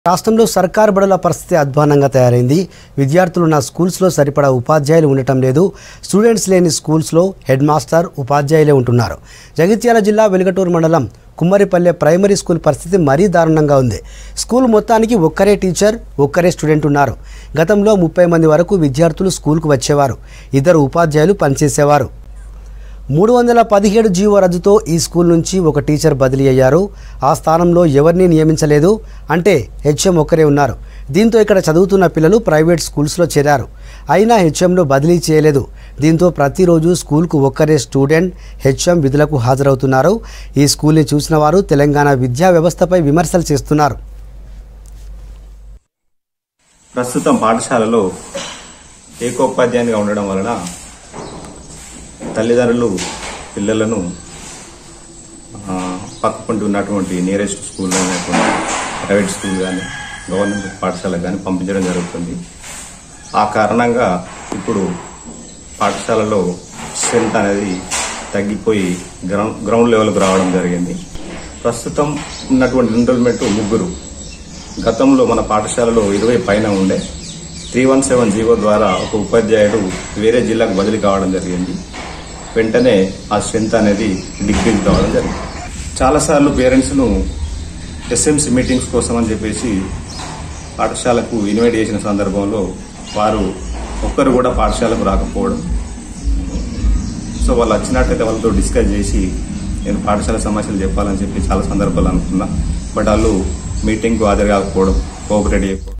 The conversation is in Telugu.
రాష్ట్రంలో సర్కారు బడుల పరిస్థితి అధ్వానంగా తయారైంది విద్యార్థులు ఉన్న స్కూల్స్లో సరిపడా ఉపాధ్యాయులు ఉండటం లేదు స్టూడెంట్స్ లేని స్కూల్స్లో హెడ్ మాస్టర్ ఉపాధ్యాయులే ఉంటున్నారు జగిత్యాల జిల్లా వెలుగటూరు మండలం కుమ్మరిపల్లె ప్రైమరీ స్కూల్ పరిస్థితి మరీ దారుణంగా ఉంది స్కూల్ మొత్తానికి ఒక్కరే టీచర్ ఒక్కరే స్టూడెంట్ ఉన్నారు గతంలో ముప్పై మంది వరకు విద్యార్థులు స్కూల్కు వచ్చేవారు ఇద్దరు ఉపాధ్యాయులు పనిచేసేవారు మూడు వందల పదిహేడు జీవో రద్దుతో ఈ స్కూల్ నుంచి ఒక టీచర్ బదిలీ అయ్యారు ఆ స్థానంలో ఎవరిని నియమించలేదు అంటే హెచ్ఎం ఒక్కరే ఉన్నారు దీంతో ఇక్కడ చదువుతున్న పిల్లలు ప్రైవేట్ స్కూల్స్లో చేరారు అయినా హెచ్ఎంను బదిలీ చేయలేదు దీంతో ప్రతిరోజు స్కూల్కు ఒక్కరే స్టూడెంట్ హెచ్ఎం విధులకు హాజరవుతున్నారు ఈ స్కూల్ని చూసిన వారు తెలంగాణ విద్యా వ్యవస్థపై విమర్శలు చేస్తున్నారు ప్రస్తుతం పాఠశాలలో ఏకోపాధ్యాయునిగా ఉండడం వలన తల్లిదండ్రులు పిల్లలను ఆ, పక్కపంటి ఉన్నటువంటి నియరెస్ట్ స్కూల్ అయినటువంటి ప్రైవేట్ స్కూల్ కానీ గవర్నమెంట్ పాఠశాలకు కానీ పంపించడం జరుగుతుంది ఆ కారణంగా ఇప్పుడు పాఠశాలలో స్ట్రెంత్ అనేది తగ్గిపోయి గ్రౌండ్ గ్రౌండ్ లెవెల్కు రావడం జరిగింది ప్రస్తుతం ఉన్నటువంటి ఎన్రోల్మెంట్ ముగ్గురు గతంలో మన పాఠశాలలో ఇరవై పైన ఉండే త్రీ వన్ సెవెన్ జీవో ద్వారా ఒక ఉపాధ్యాయుడు వేరే జిల్లాకు బదిలీ కావడం జరిగింది వెంటనే ఆ స్ట్రెంత్ అనేది డిక్రీజ్ కావడం జరిగింది చాలాసార్లు పేరెంట్స్ను ఎస్ఎంసీ మీటింగ్స్ కోసం అని చెప్పేసి పాఠశాలకు ఇన్వైట్ చేసిన సందర్భంలో వారు ఒక్కరు కూడా పాఠశాలకు రాకపోవడం సో వాళ్ళు వచ్చినట్టయితే వాళ్ళతో డిస్కస్ చేసి నేను పాఠశాల సమస్యలు చెప్పాలని చెప్పి చాలా సందర్భాలు అనుకున్నా బట్ వాళ్ళు మీటింగ్కు హాజరు కాకపోవడం కోఆపరేట్ చేయకపోవడం